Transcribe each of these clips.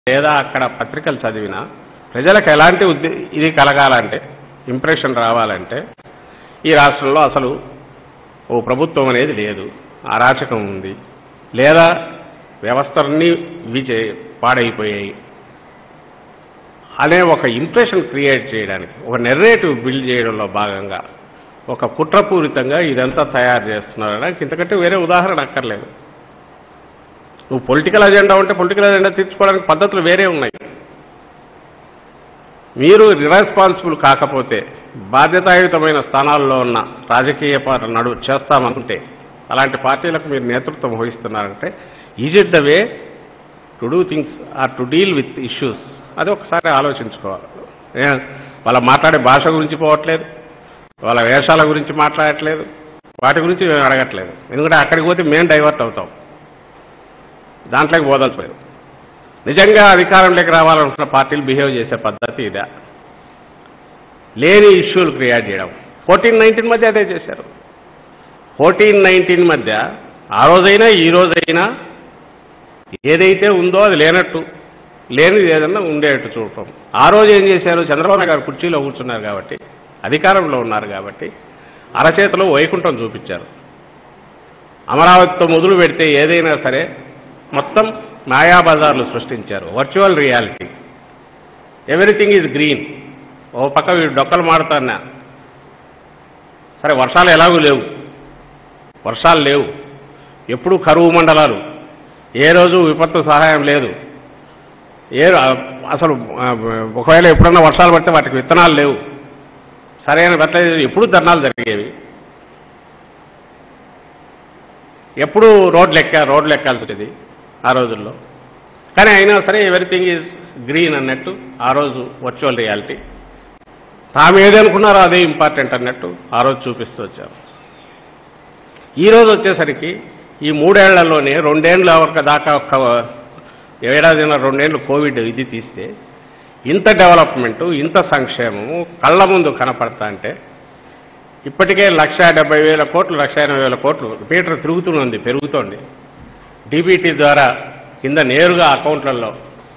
లేదా అక్కడ పత్రికలు చదివినా ప్రజలకు ఎలాంటి ఉద్దే ఇది కలగాలంటే ఇంప్రెషన్ రావాలంటే ఈ రాష్ట్రంలో అసలు ఓ ప్రభుత్వం అనేది లేదు అరాచకం ఉంది లేదా వ్యవస్థలన్నీ విచే పాడైపోయాయి అనే ఒక ఇంప్రెషన్ క్రియేట్ చేయడానికి ఒక నెర్రేటివ్ బిల్డ్ చేయడంలో భాగంగా ఒక కుట్రపూరితంగా ఇదంతా తయారు చేస్తున్నారు అనడానికి ఇంతకంటే వేరే ఉదాహరణ అక్కర్లేదు నువ్వు పొలిటికల్ అజెండా ఉంటే పొలిటికల్ అజెండా తీర్చుకోవడానికి పద్ధతులు వేరే ఉన్నాయి మీరు రిరెస్పాన్సిబుల్ కాకపోతే బాధ్యతాయుతమైన స్థానాల్లో ఉన్న రాజకీయ పార్టీ నడు చేస్తామనుకుంటే అలాంటి పార్టీలకు మీరు నేతృత్వం వహిస్తున్నారంటే is it the way to do things or to deal with issues అది ఒకసారి ఆలోచించుకోవాలి ఏ, వాళ్ళ మాట్లాడే భాష గురించి పోవట్లేదు వాళ్ళ వేషాల గురించి మాట్లాడట్లేదు వాటి గురించి మేము అడగట్లేదు ఎందుకంటే అక్కడికి పోతే మేము డైవర్ట్ అవుతాం దాంట్లోకి పోదలుచుకోలేదు నిజంగా అధికారంలోకి రావాలనుకున్న పార్టీలు బిహేవ్ చేసే పద్ధతి ఇదే లేని ఇష్యూలు క్రియేట్ చేయడం ఫోర్టీన్ నైన్టీన్ మధ్య అదే చేశారు ఫోర్టీన్ నైన్టీన్ మధ్య ఆ రోజైనా ఈ రోజైనా ఏదైతే ఉందో అది లేనట్టు లేనిది ఏదన్నా ఉండేటట్టు చూడటం ఆ రోజు ఏం చేశారు చంద్రబాబు నాయుడు గారు కుర్చీలో కూర్చున్నారు కాబట్టి అధికారంలో ఉన్నారు కాబట్టి అరచేతిలో వైకుంఠం చూపించారు అమరావతితో మొదలు పెడితే ఏదైనా సరే మొత్తం మాయాబజార్లు సృష్టించారు virtual reality everything is green ఓ పక్క వీడు డొక్కలు మాడుతాన్నా సరే వర్షాలు ఎలాగూ లేవు వర్షాలు లేవు ఎప్పుడూ కరువు మండలాలు ఏ రోజు విపత్తు సహాయం లేదు ఏ అసలు ఆ, ఒకవేళ ఎప్పుడన్నా వర్షాలు పడితే వాటికి విత్తనాలు లేవు సరైన బట్ల ఎప్పుడు ధర్నాలు జరిగేవి ఎప్పుడు రోడ్లు ఎక్కా రోడ్లు ఎక్కాల్సి వచ్చేది ఆ రోజుల్లో కానీ అయినా సరే ఎవ్రీథింగ్ ఈజ్ గ్రీన్ అన్నట్టు ఆ రోజు వర్చువల్ రియాలిటీ తాము ఏది అనుకున్నారో అదే ఇంపార్టెంట్ అన్నట్టు ఆ రోజు చూపిస్తూ వచ్చారు ఈ రోజు వచ్చేసరికి ఈ మూడేళ్లలోనే రెండేళ్ల వరకు దాకా ఒక్క ఏడాదిన రెండేళ్లు కోవిడ్ ఇది తీస్తే ఇంత డెవలప్మెంటు ఇంత సంక్షేమము కళ్ళ ముందు కనపడతా అంటే ఇప్పటికే లక్ష డెబ్బై వేల కోట్లు లక్ష ఎనభై వేల కోట్లు మీటర్ తిరుగుతుంది పెరుగుతోంది డీబీటీ ద్వారా కింద నేరుగా అకౌంట్లలో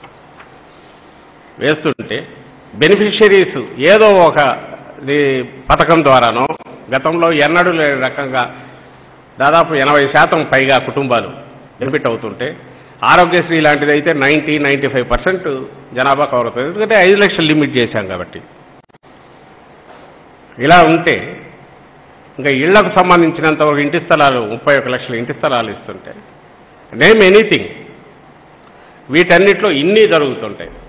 వేస్తుంటే బెనిఫిషరీస్ ఏదో ఒక ఇది పథకం ద్వారానో గతంలో ఎన్నడూ లేని రకంగా దాదాపు ఎనభై శాతం పైగా కుటుంబాలు బెనిఫిట్ అవుతుంటే ఆరోగ్యశ్రీ లాంటిది అయితే నైంటీ నైంటీ ఫైవ్ పర్సెంట్ జనాభా కవర్ అవుతుంది ఎందుకంటే ఐదు లక్షలు లిమిట్ చేశాం కాబట్టి ఇలా ఉంటే ఇంకా ఇళ్లకు సంబంధించినంత ఒక ఇంటి స్థలాలు ముప్పై ఒక లక్షల ఇంటి స్థలాలు ఇస్తుంటే నేమ్ ఎనీథింగ్ వీటన్నిటిలో ఇన్ని జరుగుతుంటాయి